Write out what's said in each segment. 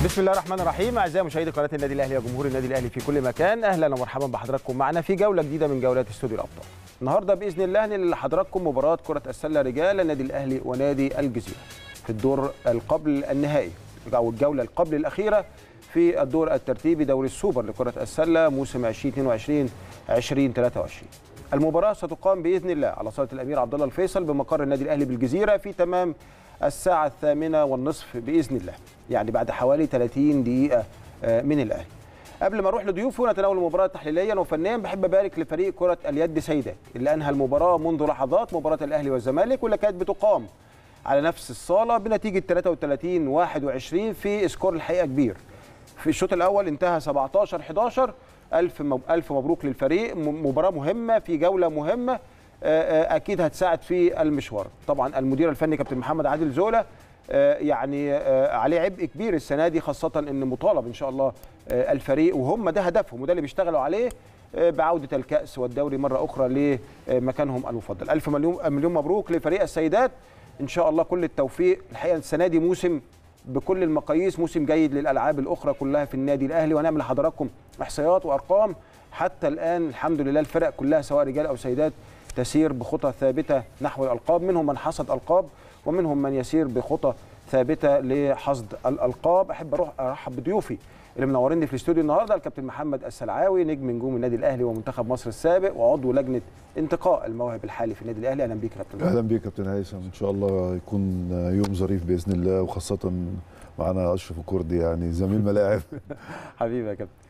بسم الله الرحمن الرحيم اعزائي مشاهدي قناه النادي الاهلي وجمهور النادي الاهلي في كل مكان اهلا ومرحبا بحضراتكم معنا في جوله جديده من جولات استوديو الابطال النهارده باذن الله هننقل لحضراتكم مباراه كره السله رجال النادي الاهلي ونادي الجزيره في الدور القبل النهائي او الجوله القبل الاخيره في الدور الترتيبي دوري السوبر لكره السله موسم 2022 2023 المباراه ستقام باذن الله على صاله الامير عبد الله الفيصل بمقر النادي الاهلي بالجزيره في تمام الساعة الثامنة والنصف بإذن الله يعني بعد حوالي 30 دقيقة من الأهلي قبل ما اروح لضيوفي ونتناول المباراه تحليليا وفنيا بحب ابارك لفريق كره اليد سيدات اللي انهى المباراه منذ لحظات مباراه الاهلي والزمالك واللي كانت بتقام على نفس الصاله بنتيجه 33 21 في سكور الحقيقه كبير في الشوط الاول انتهى 17 11 الف الف مبروك للفريق مباراه مهمه في جوله مهمه اكيد هتساعد في المشوار طبعا المدير الفني كابتن محمد عادل زولا يعني عليه عبء كبير السنه دي خاصه ان مطالب ان شاء الله الفريق وهم ده هدفهم وده اللي بيشتغلوا عليه بعوده الكاس والدوري مره اخرى لمكانهم المفضل الف مليون مليون مبروك لفريق السيدات ان شاء الله كل التوفيق الحقيقه السنه دي موسم بكل المقاييس موسم جيد للالعاب الاخرى كلها في النادي الاهلي وهنعمل لحضراتكم احصائيات وارقام حتى الان الحمد لله الفرق كلها سواء رجال او سيدات تسير بخطى ثابته نحو الالقاب منهم من حصد القاب ومنهم من يسير بخطى ثابته لحصد الالقاب احب اروح ارحب بضيوفي اللي منوريني في الاستوديو النهارده الكابتن محمد السلعاوي نجم نجوم النادي الاهلي ومنتخب مصر السابق وعضو لجنه انتقاء المواهب الحالي في النادي الاهلي اهلا بيك يا كابتن اهلا بيك يا كابتن هيثم ان شاء الله يكون يوم ظريف باذن الله وخاصه معنا اشرف الكردي يعني زميل ملاعب حبيبي يا كابتن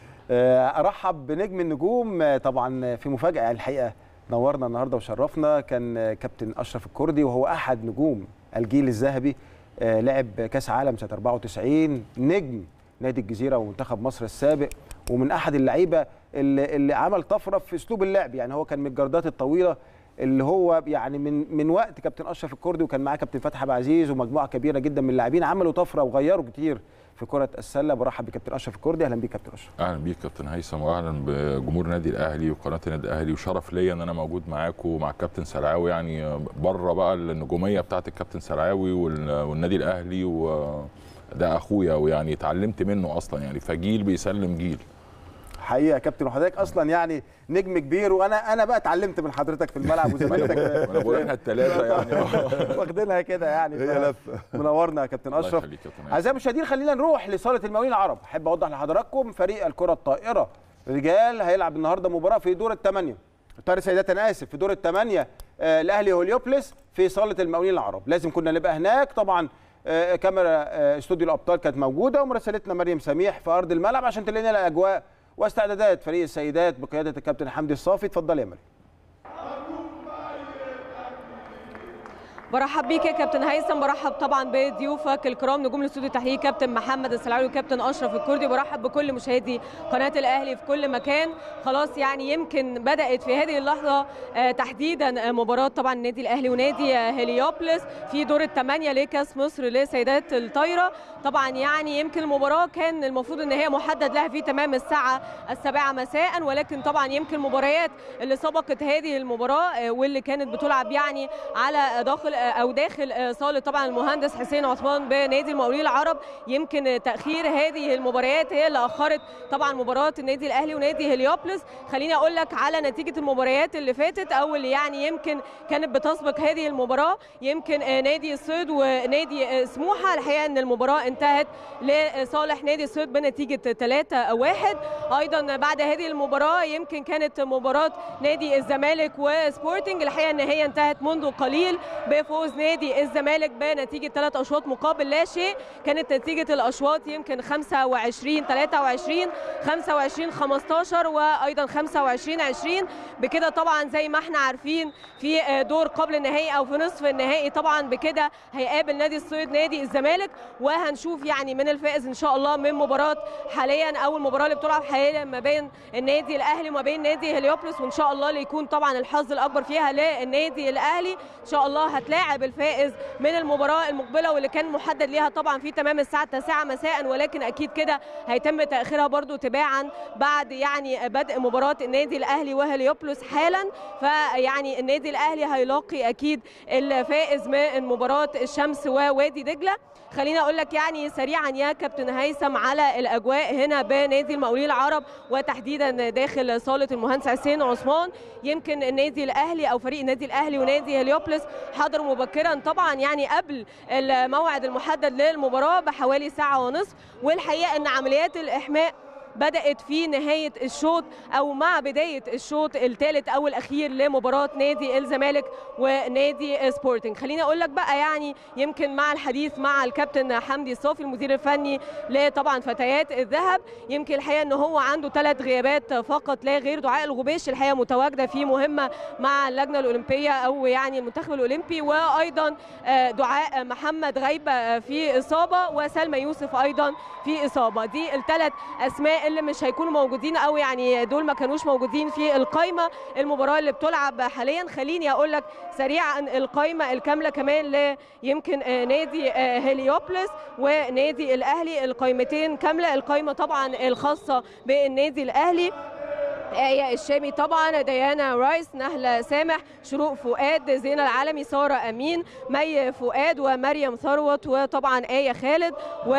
ارحب بنجم النجوم طبعا في مفاجاه الحقيقه نورنا النهارده وشرفنا كان كابتن اشرف الكردي وهو احد نجوم الجيل الذهبي لعب كاس عالم سنه 94 نجم نادي الجزيره ومنتخب مصر السابق ومن احد اللعيبه اللي, اللي عمل طفره في اسلوب اللعب يعني هو كان من الجردات الطويله اللي هو يعني من من وقت كابتن اشرف الكردي وكان معاه كابتن فتحي عبد العزيز ومجموعه كبيره جدا من اللاعبين عملوا طفره وغيروا كتير في كره السله برحب بكابتن اشرف الكردي اهلا بيك كابتن اشرف اهلا بيك كابتن هيثم واهلا بجمهور النادي الاهلي وقناه النادي الاهلي وشرف ليا ان انا موجود معاكم ومع الكابتن سلعاوي يعني بره بقى النجوميه بتاعه الكابتن سلعاوي والنادي الاهلي وده اخويا ويعني اتعلمت منه اصلا يعني فجيل بيسلم جيل حقيقه يا كابتن وحضرتك اصلا يعني نجم كبير وانا انا بقى اتعلمت من حضرتك في الملعب وزميلتك انا بقول احنا الثلاثه يعني واخدينها كده يعني هي لفه منورنا يا كابتن اشرف اعزائي المشاهدين خلينا نروح لصاله المقاولين العرب احب اوضح لحضراتكم فريق الكره الطائره رجال هيلعب النهارده مباراه في دور الثمانيه طارق سيدات انا اسف في دور الثمانيه آه الاهلي هوليوبلس في صاله المقاولين العرب لازم كنا نبقى هناك طبعا آه كاميرا آه استوديو الابطال كانت موجوده ومراسلتنا مريم سميح في ارض الملعب عشان تلاقينا الاجواء واستعدادات فريق السيدات بقياده الكابتن حمدي الصافي اتفضل يا مريم برحب بيك يا كابتن هيثم برحب طبعا بضيوفك الكرام نجوم الاستوديو التحليلي كابتن محمد السلعاوي وكابتن اشرف الكردي برحب بكل مشاهدي قناه الاهلي في كل مكان خلاص يعني يمكن بدات في هذه اللحظه تحديدا مباراه طبعا النادي الاهلي ونادي هليوبلس في دور الثمانيه لكاس مصر لسيدات الطايره طبعا يعني يمكن المباراه كان المفروض ان هي محدد لها في تمام الساعه السابعه مساء ولكن طبعا يمكن المباريات اللي سبقت هذه المباراه واللي كانت بتلعب يعني على داخل او داخل صاله طبعا المهندس حسين عثمان بنادي المقاولين العرب يمكن تاخير هذه المباريات هي اللي اخرت طبعا مباراه النادي الاهلي ونادي هليوبلس خليني اقول لك على نتيجه المباريات اللي فاتت او اللي يعني يمكن كانت بتسبق هذه المباراه يمكن نادي الصيد ونادي سموحه الحقيقه ان المباراه انتهت لصالح نادي الصيد بنتيجه 3 1 ايضا بعد هذه المباراه يمكن كانت مباراه نادي الزمالك وسبورتنج الحقيقه ان هي انتهت منذ قليل بفوز نادي الزمالك بنتيجه ثلاث اشواط مقابل لا شيء كانت نتيجه الاشواط يمكن 25 23 25 15 وايضا 25 20 بكده طبعا زي ما احنا عارفين في دور قبل النهائي او في نصف النهائي طبعا بكده هيقابل نادي الصيد نادي الزمالك وهنشوف يعني من الفائز ان شاء الله من مباراه حاليا اول مباراه اللي بتلعب حاليا ما بين النادي الاهلي وما بين نادي هليوبلس وان شاء الله اللي يكون طبعا الحظ الاكبر فيها للنادي الاهلي ان شاء الله هتلاقي هيلاعب الفائز من المباراه المقبله واللي كان محدد ليها طبعا في تمام الساعه 9 مساء ولكن اكيد كده هيتم تاخيرها برضو تباعا بعد يعني بدء مباراه النادي الاهلي وهليوبلس حالا فيعني النادي الاهلي هيلاقي اكيد الفائز من مباراه الشمس ووادي دجله خليني اقول لك يعني سريعا يا كابتن هيثم على الاجواء هنا بنادي المقاولين العرب وتحديدا داخل صاله المهندس حسين عثمان يمكن النادي الاهلي او فريق النادي الاهلي ونادي هليوبلس حضروا مبكرا طبعا يعني قبل الموعد المحدد للمباراه بحوالي ساعه ونصف والحقيقه ان عمليات الاحماء بدات في نهايه الشوط او مع بدايه الشوط الثالث او الاخير لمباراه نادي الزمالك ونادي سبورتنج خليني اقول لك بقى يعني يمكن مع الحديث مع الكابتن حمدي الصافي المدير الفني لطبعا فتيات الذهب يمكن الحقيقه ان هو عنده ثلاث غيابات فقط لا غير دعاء الغبيش الحقيقه متواجده في مهمه مع اللجنه الاولمبيه او يعني المنتخب الاولمبي وايضا دعاء محمد غيبه في اصابه وسلمى يوسف ايضا في اصابه دي الثلاث اسماء اللي مش هيكونوا موجودين او يعني دول ما كانوش موجودين في القائمه المباراه اللي بتلعب حاليا خليني اقول لك سريعا القائمه الكامله كمان ل يمكن نادي هليوبلس ونادي الاهلي القائمتين كامله القائمه طبعا الخاصه بالنادي الاهلي آية الشامي طبعا ديانا رايس نهلة سامح شروق فؤاد زينة العالمي سارة أمين مي فؤاد ومريم ثروت وطبعا آية خالد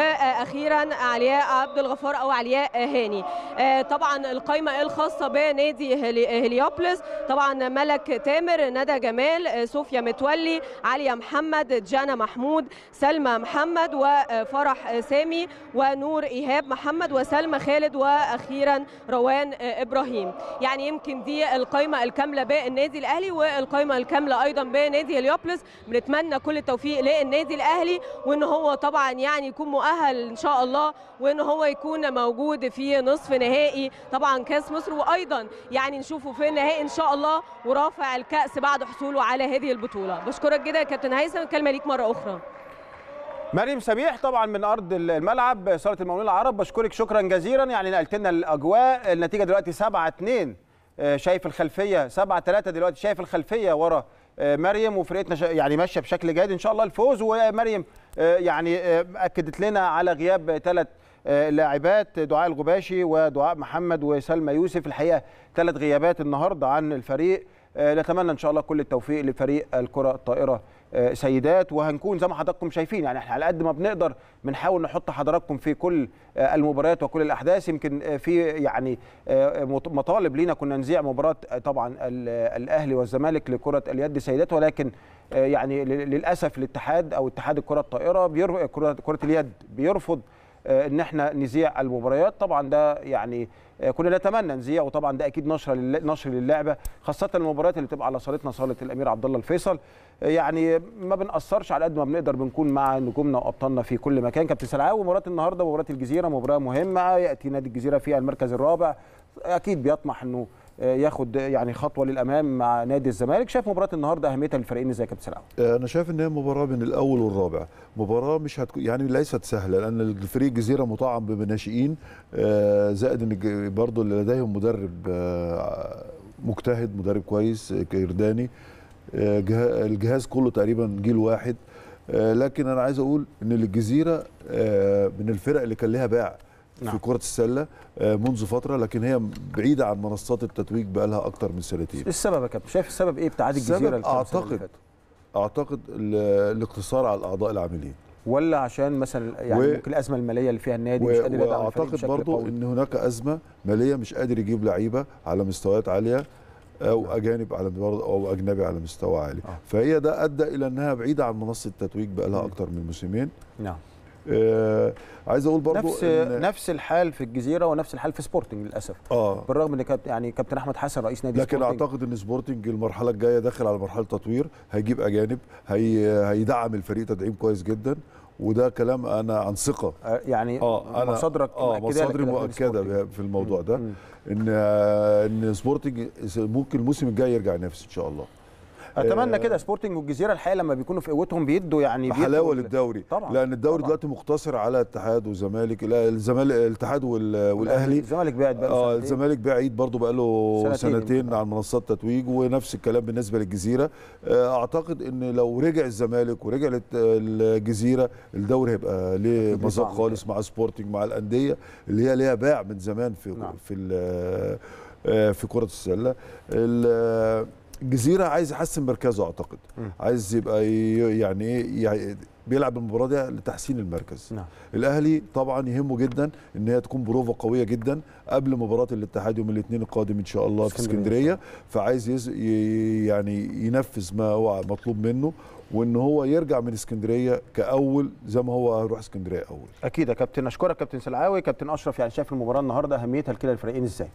وأخيرا علياء عبد الغفار أو علياء هاني طبعا القائمة الخاصة بنادي هليوبلس طبعا ملك تامر ندى جمال صوفيا متولي عليا محمد جانا محمود سلمى محمد وفرح سامي ونور إيهاب محمد وسلمى خالد وأخيرا روان إبراهيم يعني يمكن دي القائمه الكامله بالنادي الاهلي والقائمه الكامله ايضا بنادي هليوبلس بنتمنى كل التوفيق للنادي الاهلي وان هو طبعا يعني يكون مؤهل ان شاء الله وان هو يكون موجود في نصف نهائي طبعا كاس مصر وايضا يعني نشوفه في النهائي ان شاء الله ورافع الكاس بعد حصوله على هذه البطوله بشكرك جدا يا كابتن هيثم الكلمه ليك مره اخرى مريم سميح طبعا من ارض الملعب صاله المقاولين العرب بشكرك شكرا جزيلا يعني نقلت لنا الاجواء النتيجه دلوقتي 7 2 شايف الخلفيه 7 3 دلوقتي شايف الخلفيه ورا مريم وفرقتنا يعني ماشيه بشكل جيد ان شاء الله الفوز ومريم يعني اكدت لنا على غياب ثلاث لاعبات دعاء الغباشي ودعاء محمد وسلمى يوسف الحقيقه ثلاث غيابات النهارده عن الفريق نتمنى ان شاء الله كل التوفيق لفريق الكره الطائره سيدات وهنكون زي ما حضراتكم شايفين يعني احنا على قد ما بنقدر بنحاول نحط حضراتكم في كل المباريات وكل الاحداث يمكن في يعني مطالب لينا كنا نذيع مباراه طبعا الاهلي والزمالك لكره اليد سيدات ولكن يعني للاسف الاتحاد او اتحاد الكره الطائره كره كره اليد بيرفض ان احنا نذيع المباريات طبعا ده يعني كنا نتمنى نذيع وطبعا ده اكيد نشر نشر للعبه خاصه المباريات اللي بتبقى على صالتنا صاله الامير عبد الله الفيصل يعني ما بنقصرش على قد ما بنقدر بنكون مع نجومنا وابطالنا في كل مكان كابتن سلعاوي مباراه النهارده مباراه الجزيره مباراه مهمه ياتي نادي الجزيره في المركز الرابع اكيد بيطمح انه ياخد يعني خطوه للامام مع نادي الزمالك شايف مباراه النهارده اهميتها للفريقين ازاي يا كابتن سلعاوي انا شايف ان هي مباراه بين الاول والرابع مباراه مش هتكون يعني ليست سهله لان الفريق الجزيره مطعم بناشئين زائد ان برضه اللي لديهم مدرب مجتهد مدرب كويس كيرداني الجهاز كله تقريبا جيل واحد لكن انا عايز اقول ان الجزيره من الفرق اللي كان لها باع نعم. في كره السله منذ فتره لكن هي بعيده عن منصات التتويج بقى لها اكتر من سنتين السبب يا كابتن شايف السبب ايه ابتعاد الجزيره اعتقد اعتقد الاقتصار على الاعضاء العاملين ولا عشان مثلا يعني و... ممكن الازمه الماليه اللي فيها النادي و... مش قادر يدعم واعتقد برضو ان هناك ازمه ماليه مش قادر يجيب لعيبه على مستويات عاليه او نعم. اجانب على او اجنبي على مستوى عالي آه. فهي ده ادى الى انها بعيده عن منصه التتويج بقى لها اكتر من موسمين نعم آه عايز اقول برضو نفس إن نفس الحال في الجزيره ونفس الحال في سبورتنج للاسف اه بالرغم ان كابتن يعني كابتن احمد حسن رئيس نادي لكن سبورتنج اعتقد ان سبورتنج المرحله الجايه داخل على مرحله تطوير هيجيب اجانب هي هيدعم الفريق تدعيم كويس جدا وده كلام انا عن ثقه آه يعني اه انا مصادرك اه مصادري مؤكده في الموضوع ده ان ان سبورتنج ممكن الموسم الجاي يرجع ينافس ان شاء الله اتمنى كده سبورتنج والجزيره الحقيقه لما بيكونوا في قوتهم بيدوا يعني بيدوا حلاوه ال- للدوري طبعا لان الدوري طبعاً. دلوقتي مقتصر على اتحاد والزمالك لا الزمالك الاتحاد وال- والاهلي الزمالك بعد بقى اه الزمالك بعيد برضو بقى له سنتين سنتين, يمكن. عن منصات تتويج ونفس الكلام بالنسبه للجزيره آه، اعتقد ان لو رجع الزمالك ورجع للت- الجزيره الدوري هيبقى ليه أكيد مذاق طبعاً. خالص مع سبورتنج مع الانديه اللي هي ليها باع من زمان في نعم. في ال- آه، في كره السله ال- الجزيره عايز يحسن مركزه اعتقد مم. عايز يبقى ي- يعني ايه يعني بيلعب المباراه دي لتحسين المركز نعم الاهلي طبعا يهمه جدا ان هي تكون بروفه قويه جدا قبل مباراه الاتحاد يوم الاثنين القادم ان شاء الله في اسكندرية. اسكندريه فعايز يز... ي... يعني ينفذ ما هو مطلوب منه وان هو يرجع من اسكندريه كاول زي ما هو هيروح اسكندريه اول اكيد يا كابتن اشكرك كابتن سلعاوي كابتن اشرف يعني شايف المباراه النهارده اهميتها لكلا الفريقين ازاي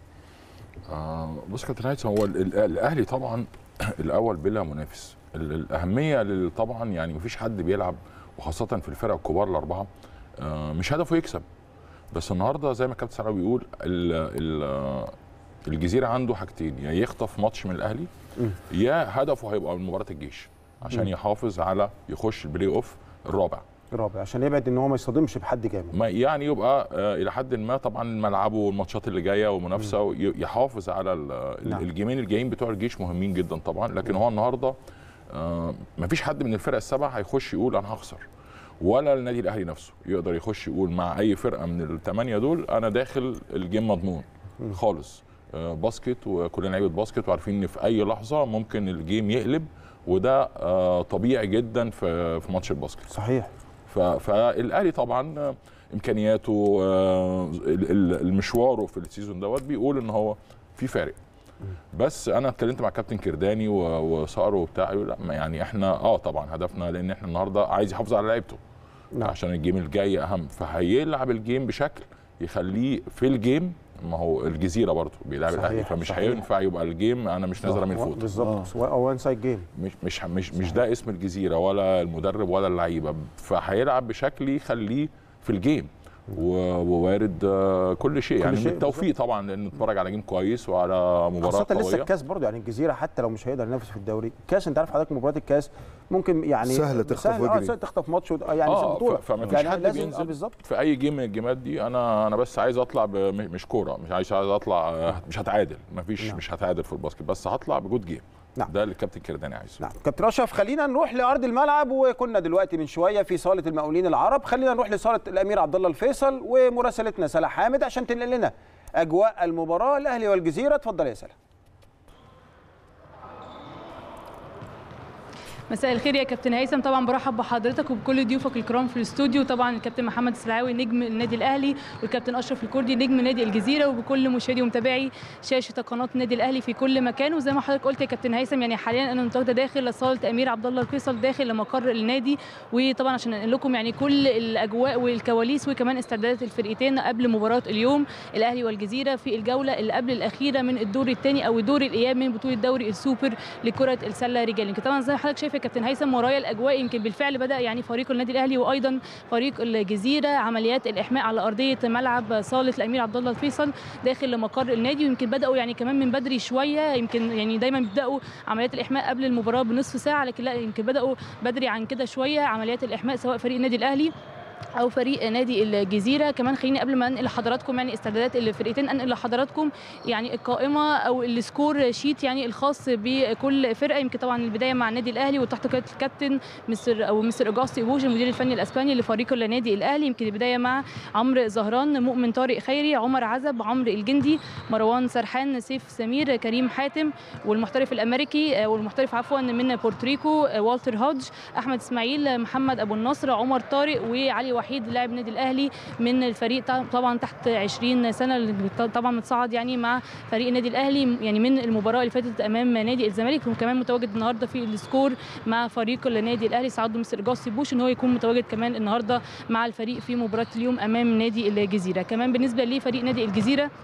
آه بص كابتن هيثم هو ال- ال- الاهلي طبعا الاول بلا منافس ال- الاهميه لل- طبعا يعني مفيش حد بيلعب وخاصه في الفرق الكبار الاربعه آه مش هدفه يكسب بس النهارده زي ما كابتن سلام بيقول ال ال آه، الجزيره عنده حاجتين يا يخطف ماتش من الاهلي مم. يا هدفه هيبقى مباراه الجيش عشان مم. يحافظ على يخش البلاي اوف الرابع الرابع عشان يبعد ان هو ما يصطدمش بحد جامد ما يعني يبقى آه، الى حد ما طبعا ملعبه والماتشات اللي جايه ومنافسه وي- يحافظ على ال- ال- نعم. الجيمين الجايين بتوع الجيش مهمين جدا طبعا لكن هو النهارده ما فيش حد من الفرق السبعه هيخش يقول انا هخسر ولا النادي الاهلي نفسه يقدر يخش يقول مع اي فرقه من الثمانيه دول انا داخل الجيم مضمون مم. خالص آه، باسكت وكلنا لعيبه باسكت وعارفين ان في اي لحظه ممكن الجيم يقلب وده آه، طبيعي جدا في في ماتش الباسكت صحيح ف- فالاهلي طبعا آه، امكانياته آه، ال- ال- المشواره في السيزون دوت بيقول ان هو في فارق بس انا اتكلمت مع كابتن كرداني و- وصقر وبتاع يقول لا ما يعني احنا اه طبعا هدفنا لان احنا النهارده عايز يحافظ على لعيبته نعم. عشان الجيم الجاي اهم فهيلعب الجيم بشكل يخليه في الجيم ما هو الجزيره برضه بيلعب صحيح، الاهلي فمش صحيح. هينفع يبقى الجيم انا مش نازل من فوت بالظبط او وان سايد جيم مش مش مش مش ده اسم الجزيره ولا المدرب ولا اللعيبه فهيلعب بشكل يخليه في الجيم و- ووارد آه، كل شيء كل يعني شيء بالتوفيق طبعا لان نتفرج على جيم كويس وعلى مباراه خاصة لسه قويه الكاس برضه يعني الجزيرة حتى لو مش هيقدر ينافس في الدوري، الكاس انت عارف حضرتك مباراة الكاس ممكن يعني سهلة تخطف سهل- اه ويجري. سهل تخطف ماتش وت- يعني آه، بطولة ف- فما فيش يعني حد لازم- بينزل. آه، بالظبط في اي جيم من الجيمات دي انا انا بس عايز اطلع ب- م- مش كوره مش عايز عايز اطلع آه، مش هتعادل مفيش نعم. مش هتعادل في الباسكت بس هطلع بجود جيم نعم. ده اللي الكابتن كرداني عايزه نعم كابتن اشرف خلينا نروح لارض الملعب وكنا دلوقتي من شويه في صاله المقاولين العرب خلينا نروح لصاله الامير عبد الله الفيصل ومراسلتنا سلا حامد عشان تنقل لنا اجواء المباراه الاهلي والجزيره اتفضل يا سلا مساء الخير يا كابتن هيثم طبعا برحب بحضرتك وبكل ضيوفك الكرام في الاستوديو طبعا الكابتن محمد السلعاوي نجم النادي الاهلي والكابتن اشرف الكردي نجم نادي الجزيره وبكل مشاهدي ومتابعي شاشه قناه النادي الاهلي في كل مكان وزي ما حضرتك قلت يا كابتن هيثم يعني حاليا انا متواجده داخل صاله امير عبد الله الفيصل داخل مقر النادي وطبعا عشان انقل لكم يعني كل الاجواء والكواليس وكمان استعدادات الفرقتين قبل مباراه اليوم الاهلي والجزيره في الجوله اللي قبل الاخيره من الدور الثاني او دور الاياب من بطوله دوري السوبر لكره السله رجال يمكن طبعا زي ما حضرتك شايف يا كابتن هيثم ورايا الاجواء يمكن بالفعل بدا يعني فريق النادي الاهلي وايضا فريق الجزيره عمليات الاحماء على ارضيه ملعب صاله الامير عبد الله الفيصل داخل مقر النادي ويمكن بداوا يعني كمان من بدري شويه يمكن يعني دايما بيبداوا عمليات الاحماء قبل المباراه بنصف ساعه لكن لا يمكن بداوا بدري عن كده شويه عمليات الاحماء سواء فريق النادي الاهلي او فريق نادي الجزيره كمان خليني قبل ما انقل لحضراتكم يعني استعدادات الفرقتين انقل لحضراتكم يعني القائمه او السكور شيت يعني الخاص بكل فرقه يمكن طبعا البدايه مع النادي الاهلي وتحت قياده الكابتن مستر او مستر اجاستي بوش المدير الفني الاسباني لفريق النادي الاهلي يمكن البدايه مع عمرو زهران مؤمن طارق خيري عمر عزب عمرو الجندي مروان سرحان سيف سمير كريم حاتم والمحترف الامريكي والمحترف عفوا من بورتريكو والتر هودج احمد اسماعيل محمد ابو النصر عمر طارق وعلي وحيد لاعب النادي الاهلي من الفريق طبعا تحت 20 سنه اللي طبعا متصاعد يعني مع فريق النادي الاهلي يعني من المباراه اللي فاتت امام نادي الزمالك وكمان متواجد النهارده في السكور مع فريق النادي الاهلي سعد مستر جاسي بوش ان هو يكون متواجد كمان النهارده مع الفريق في مباراه اليوم امام نادي الجزيره كمان بالنسبه لفريق نادي الجزيره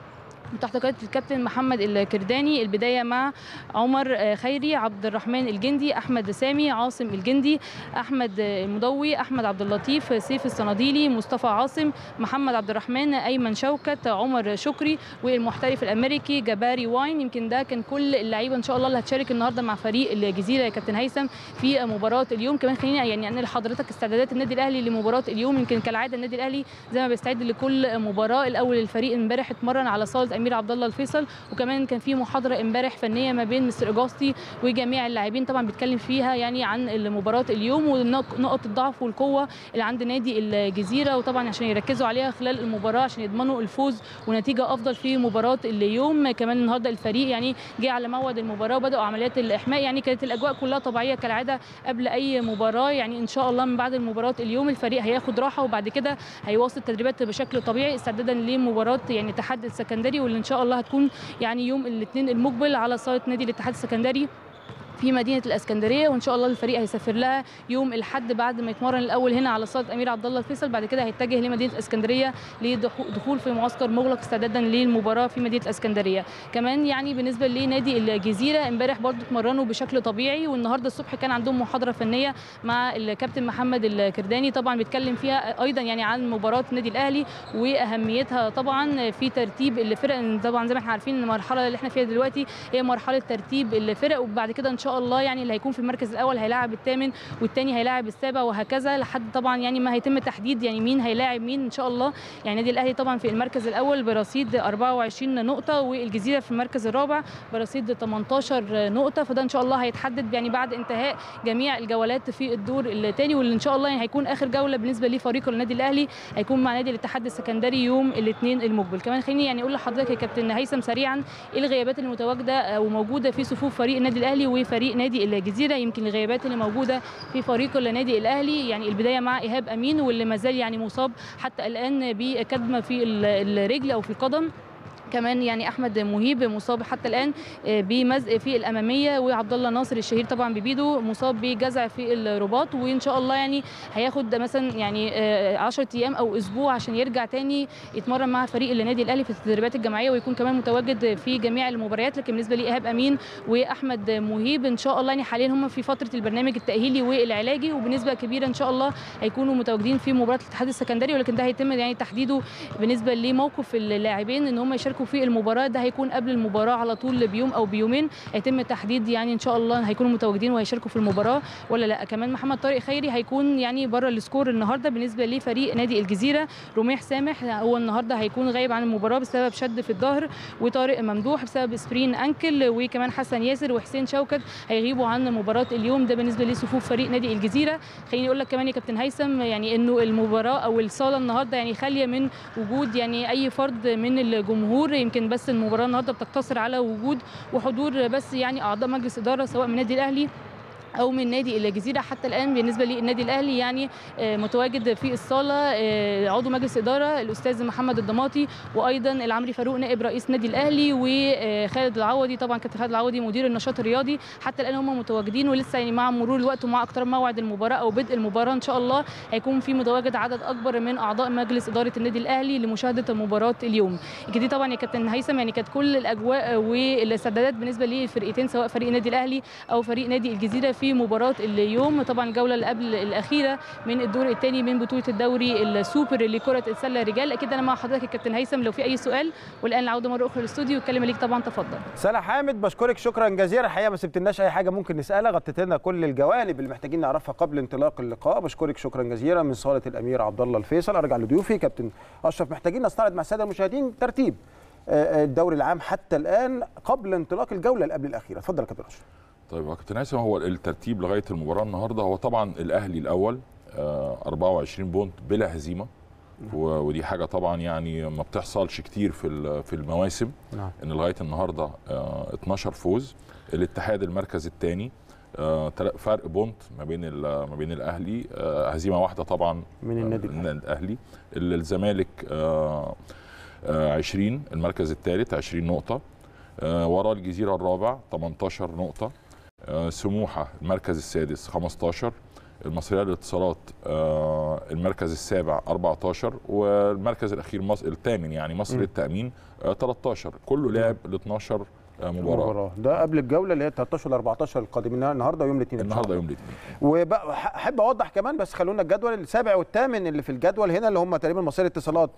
تحت قياده الكابتن محمد الكرداني البدايه مع عمر خيري عبد الرحمن الجندي احمد سامي عاصم الجندي احمد المضوي احمد عبد اللطيف سيف الصناديلي مصطفى عاصم محمد عبد الرحمن ايمن شوكت عمر شكري والمحترف الامريكي جباري واين يمكن ده كان كل اللعيبه ان شاء الله اللي هتشارك النهارده مع فريق الجزيره يا كابتن هيثم في مباراه اليوم كمان خلينا يعني انقل لحضرتك استعدادات النادي الاهلي لمباراه اليوم يمكن كالعاده النادي الاهلي زي ما بيستعد لكل مباراه الاول الفريق امبارح اتمرن على صاله امير عبد الله الفيصل وكمان كان في محاضره امبارح فنيه ما بين مستر اجاستي وجميع اللاعبين طبعا بيتكلم فيها يعني عن مباراه اليوم ونقط الضعف والقوه اللي عند نادي الجزيره وطبعا عشان يركزوا عليها خلال المباراه عشان يضمنوا الفوز ونتيجه افضل في مباراه اليوم كمان النهارده الفريق يعني جه على موعد المباراه وبداوا عمليات الاحماء يعني كانت الاجواء كلها طبيعيه كالعاده قبل اي مباراه يعني ان شاء الله من بعد المباراه اليوم الفريق هياخد راحه وبعد كده هيواصل التدريبات بشكل طبيعي استعدادا لمباراه يعني الاتحاد السكندري واللي ان شاء الله هتكون يعني يوم الاثنين المقبل على صاله نادي الاتحاد السكندري في مدينه الاسكندريه وان شاء الله الفريق هيسافر لها يوم الاحد بعد ما يتمرن الاول هنا على صاله امير عبد الله الفيصل بعد كده هيتجه لمدينه الاسكندريه لدخول في معسكر مغلق استعدادا للمباراه في مدينه الاسكندريه كمان يعني بالنسبه لنادي الجزيره امبارح برضو اتمرنوا بشكل طبيعي والنهارده الصبح كان عندهم محاضره فنيه مع الكابتن محمد الكرداني طبعا بيتكلم فيها ايضا يعني عن مباراه النادي الاهلي واهميتها طبعا في ترتيب الفرق طبعا زي ما احنا عارفين المرحله اللي احنا فيها دلوقتي هي مرحله ترتيب الفرق وبعد كده ان شاء الله يعني اللي هيكون في المركز الاول هيلاعب الثامن والثاني هيلاعب السابع وهكذا لحد طبعا يعني ما هيتم تحديد يعني مين هيلاعب مين ان شاء الله يعني النادي الاهلي طبعا في المركز الاول برصيد 24 نقطه والجزيره في المركز الرابع برصيد 18 نقطه فده ان شاء الله هيتحدد يعني بعد انتهاء جميع الجولات في الدور الثاني واللي ان شاء الله يعني هيكون اخر جوله بالنسبه لفريق النادي الاهلي هيكون مع نادي الاتحاد السكندري يوم الاثنين المقبل كمان خليني يعني اقول لحضرتك يا كابتن هيثم سريعا ايه الغيابات المتواجده وموجوده في صفوف فريق النادي الاهلي وفريق نادي الجزيره يمكن الغيابات اللي موجوده في فريق النادي الاهلي يعني البدايه مع ايهاب امين واللي ما زال يعني مصاب حتى الان بكدمه في الرجل او في القدم كمان يعني احمد مهيب مصاب حتى الان بمزق في الاماميه وعبد الله ناصر الشهير طبعا ببيدو مصاب بجزع في الرباط وان شاء الله يعني هياخد مثلا يعني 10 ايام او اسبوع عشان يرجع تاني يتمرن مع فريق النادي الاهلي في التدريبات الجماعيه ويكون كمان متواجد في جميع المباريات لكن بالنسبه لايهاب امين واحمد مهيب ان شاء الله يعني حاليا هم في فتره البرنامج التاهيلي والعلاجي وبنسبه كبيره ان شاء الله هيكونوا متواجدين في مباراه الاتحاد السكندري ولكن ده هيتم يعني تحديده بالنسبه لموقف اللاعبين ان هم يشاركوا في المباراه ده هيكون قبل المباراه على طول بيوم او بيومين هيتم تحديد يعني ان شاء الله هيكونوا متواجدين وهيشاركوا في المباراه ولا لا كمان محمد طارق خيري هيكون يعني بره السكور النهارده بالنسبه لفريق نادي الجزيره رميح سامح هو النهارده هيكون غايب عن المباراه بسبب شد في الظهر وطارق ممدوح بسبب سبرين انكل وكمان حسن ياسر وحسين شوكت هيغيبوا عن مباراه اليوم ده بالنسبه لصفوف فريق نادي الجزيره خليني اقول لك كمان يا كابتن هيثم يعني انه المباراه او الصاله النهارده يعني خاليه من وجود يعني اي فرد من الجمهور يمكن بس المباراه النهارده بتقتصر على وجود وحضور بس يعني اعضاء مجلس اداره سواء من النادي الاهلي او من نادي الجزيره حتى الان بالنسبه للنادي الاهلي يعني متواجد في الصاله عضو مجلس اداره الاستاذ محمد الضماطي وايضا العمري فاروق نائب رئيس نادي الاهلي وخالد العوضي طبعا كابتن خالد العوضي مدير النشاط الرياضي حتى الان هم متواجدين ولسه يعني مع مرور الوقت ومع اقتراب موعد المباراه او بدء المباراه ان شاء الله هيكون في متواجد عدد اكبر من اعضاء مجلس اداره النادي الاهلي لمشاهده مباراه اليوم دي طبعا يا كابتن هيثم يعني كانت كل الاجواء والاستعدادات بالنسبه للفرقتين سواء فريق النادي الاهلي او فريق نادي الجزيره في مباراه اليوم طبعا الجوله اللي قبل الاخيره من الدور الثاني من بطوله الدوري السوبر لكره السله رجال اكيد انا مع حضرتك يا كابتن هيثم لو في اي سؤال والان العوده مره اخرى للاستوديو الكلمه ليك طبعا تفضل سلا حامد بشكرك شكرا جزيلا الحقيقه ما سبتلناش اي حاجه ممكن نسالها غطيت لنا كل الجوانب اللي محتاجين نعرفها قبل انطلاق اللقاء بشكرك شكرا جزيلا من صاله الامير عبد الله الفيصل ارجع لضيوفي كابتن اشرف محتاجين نستعرض مع الساده المشاهدين ترتيب الدوري العام حتى الان قبل انطلاق الجوله اللي قبل الاخيره اتفضل يا كابتن اشرف طيب يا كابتن هيثم هو الترتيب لغايه المباراه النهارده هو طبعا الاهلي الاول 24 بونت بلا هزيمه ودي حاجه طبعا يعني ما بتحصلش كتير في في المواسم نعم. ان لغايه النهارده 12 فوز الاتحاد المركز الثاني فرق بونت ما بين ما بين الاهلي هزيمه واحده طبعا من النادي الاهلي الزمالك 20 المركز الثالث 20 نقطه وراه الجزيره الرابع 18 نقطه سموحه المركز السادس 15 المصريه للاتصالات آه، المركز السابع 14 والمركز الاخير مصر الثامن يعني مصر مم. للتامين آه، 13 كله لعب ال 12 آه، مباراه مباراه ده قبل الجوله اللي هي 13 ل 14 القادمين النهارده ويوم الاثنين النهارده يوم الاثنين وبقى احب اوضح كمان بس خلونا الجدول السابع والثامن اللي في الجدول هنا اللي هم تقريبا مصير الاتصالات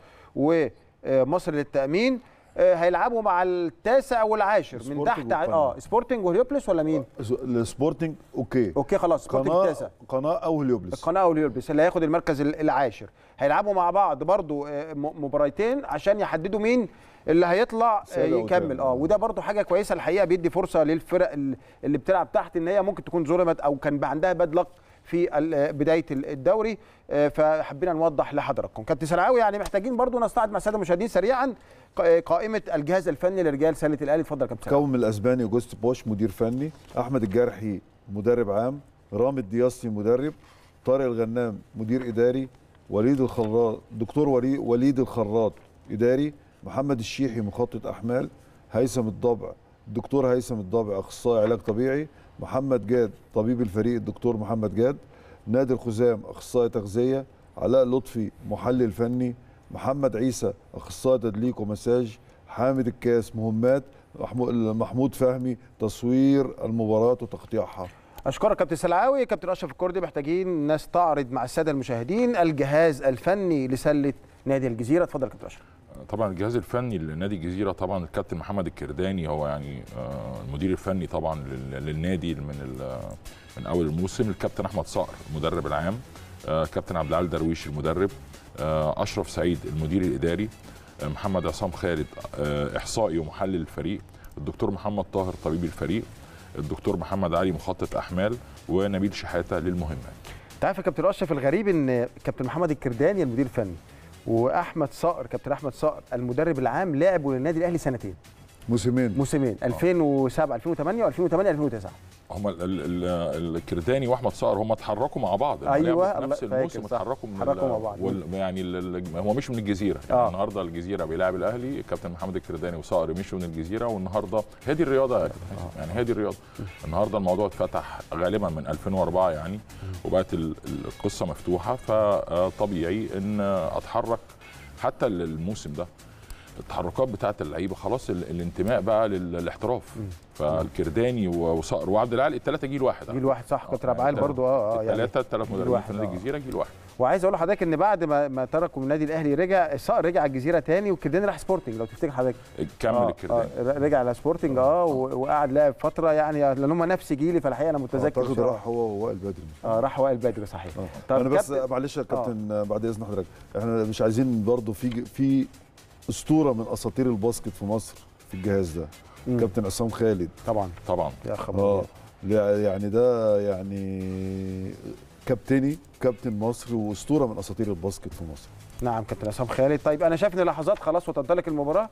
ومصر للتامين آه، هيلعبوا مع التاسع والعاشر من سبورتنج تحت ع- والقناة. اه سبورتنج وهليوبلس ولا مين؟ السبورتنج اوكي اوكي خلاص سبورتنج قناه التاسع قناه او هليوبلس القناه والهليوبلس اللي هياخد المركز ال- العاشر هيلعبوا مع بعض برضو آه، م- مباراتين عشان يحددوا مين اللي هيطلع آه، سابع يكمل وثامن. اه وده برضو حاجه كويسه الحقيقه بيدي فرصه للفرق ال- اللي بتلعب تحت ان هي ممكن تكون ظلمت او كان بقى عندها باد لك في ال- آه، بدايه ال- الدوري آه، فحبينا نوضح لحضراتكم كابتن سلعاوي يعني محتاجين برضو نستعرض مع الساده المشاهدين سريعا ق- آه، قائمه الجهاز الفني لرجال سله الاهلي اتفضل يا كابتن سلعاوي. تكون من الاسباني اوجوست بوش مدير فني احمد الجرحي مدرب عام رامي الدياسي مدرب طارق الغنام مدير اداري وليد الخراط دكتور ولي- وليد الخراط اداري محمد الشيحي مخطط احمال هيثم الضبع الدكتور هيثم الضبع اخصائي علاج طبيعي محمد جاد طبيب الفريق الدكتور محمد جاد نادر خزام اخصائي تغذيه علاء لطفي محلل فني محمد عيسى اخصائي تدليك ومساج حامد الكاس مهمات محمو- محمود فهمي تصوير المباراه وتقطيعها اشكرك كابتن سلعاوي كابتن اشرف الكردي محتاجين نستعرض مع الساده المشاهدين الجهاز الفني لسله نادي الجزيره اتفضل يا كابتن اشرف طبعا الجهاز الفني لنادي الجزيره طبعا الكابتن محمد الكرداني هو يعني آه، المدير الفني طبعا لل- للنادي من ال- من اول الموسم الكابتن احمد صقر المدرب العام آه، كابتن عبد العال درويش المدرب آه، اشرف سعيد المدير الاداري آه، محمد عصام خالد آه، احصائي ومحلل الفريق الدكتور محمد طاهر طبيب الفريق الدكتور محمد علي مخطط احمال ونبيل شحاته للمهمات انت عارف يا كابتن اشرف الغريب ان كابتن محمد الكرداني المدير الفني واحمد صقر كابتن احمد صقر المدرب العام لعبوا للنادي الاهلي سنتين موسمين موسمين 2007 2008 و2008 2009 هم ال- ال- ال- الكرداني واحمد صقر هم اتحركوا مع بعض هم أيوة، لعبوا في الله نفس فاكر، الموسم صح. اتحركوا من اتحركوا ال- مع بعض. وال يعني ال- ال- هو مش من الجزيره يعني آه. النهارده الجزيره بيلعب الاهلي كابتن محمد الكرداني وصقر مشوا من الجزيره والنهارده هي دي الرياضه يا كابتن يعني هي دي الرياضه النهارده الموضوع اتفتح غالبا من 2004 يعني وبقت ال- ال- القصه مفتوحه فطبيعي ان اتحرك حتى الموسم ده التحركات بتاعت اللعيبه خلاص ال- الانتماء بقى لل- للاحتراف فالكرداني و- وصقر وعبد العال الثلاثه جيل واحد جيل واحد صح كابتن آه، عبد العال يعني برضو اه اه يعني الثلاثه الثلاث جيل مدربين واحد، في نادي آه. الجزيره جيل واحد وعايز اقول لحضرتك ان بعد ما ما تركوا من النادي الاهلي رجع صقر رجع الجزيره تاني والكرداني راح سبورتنج لو تفتكر حضرتك كمل آه الكرداني آه رجع على سبورتنج اه و- وقعد لعب فتره يعني لان هم نفس جيلي فالحقيقه انا متذكر اعتقد بصراحة. راح هو ووائل بدري اه راح وائل بدري صحيح آه. طب انا بس كابتن- معلش يا كابتن بعد اذن حضرتك احنا مش عايزين برضو في في اسطوره من اساطير الباسكت في مصر في الجهاز ده مم. كابتن عصام خالد طبعا طبعا يا خبر اه أبيض. لا- يعني ده يعني كابتني كابتن مصر واسطوره من اساطير الباسكت في مصر نعم كابتن عصام خالد طيب انا شايف ان لحظات خلاص وتنطلق المباراه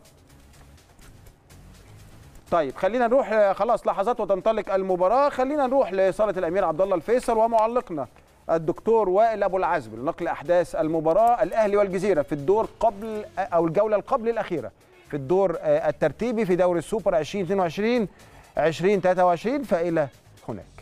طيب خلينا نروح آه، خلاص لحظات وتنطلق المباراه خلينا نروح لصاله الامير عبد الله الفيصل ومعلقنا الدكتور وائل ابو العزب لنقل احداث المباراه الاهلي والجزيره في الدور قبل او الجوله القبل الاخيره في الدور آه، الترتيبي في دوري السوبر 2022 2023 فالى هناك